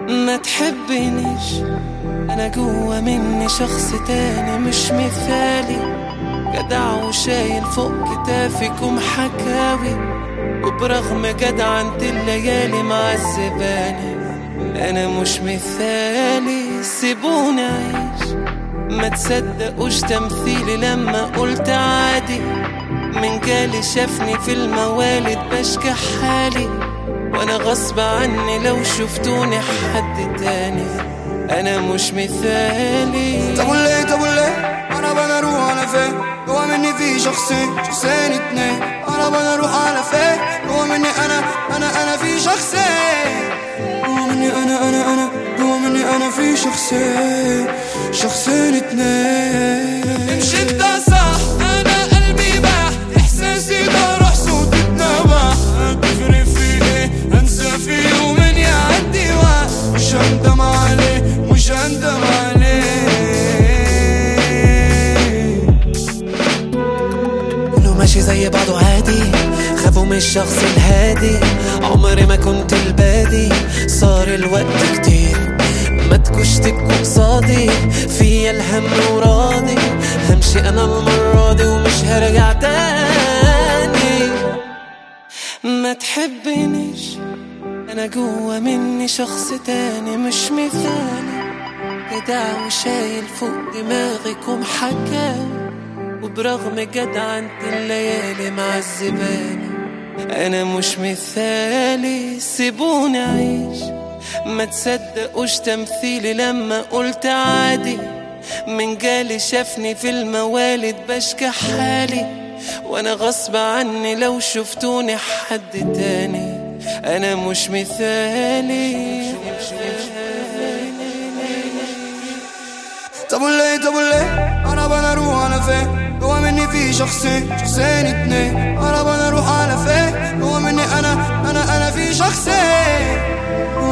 ما تحبنيش انا جوا مني شخص تاني مش مثالي جدع وشايل فوق كتافكم حكاوي وبرغم جدعنة الليالي معذباني انا مش مثالي سيبوني اعيش ما تصدقوش تمثيلي لما قلت عادي من جالي شافني في الموالد بشكي حالي وانا غصب عني لو شفتوني حد تاني انا مش مثالي طب وليه طب وليه انا بنا اروح على فين جوا مني في شخصين شخصين اتنين انا بنا اروح على فين جوا مني انا انا انا في شخصين جوا مني انا انا انا جوا مني انا في شخصين شخصين اتنين امشي انت صح انا قلبي باح احساسي ده روح صوتي اتنبح تفرق في ايه انسى في يوم يعدي وقت مش هندم عليه مش هندم عليه كله ماشي زي بعضه عادي خافوا من الشخص الهادي عمري ما كنت البادي صار الوقت كتير ما تكوش تبكوا قصادي فيا الهم وراضي همشي انا المرة دي ومش هرجع تاني ما تحبنيش انا جوا مني شخص تاني مش مثالي جدع وشايل فوق دماغكم حكاوي وبرغم جدعنة الليالي معذباني انا مش مثالي سيبوني اعيش ما تصدقوش تمثيلي لما قلت عادي من جالي شافني في الموالد بشكي حالي وانا غصب عني لو شفتوني حد تاني انا مش مثالي طب وليه طب وليه انا بنا اروح على فين جوا مني في شخصين شخصين اتنين انا بنا اروح على فين جوا مني انا انا انا في شخصين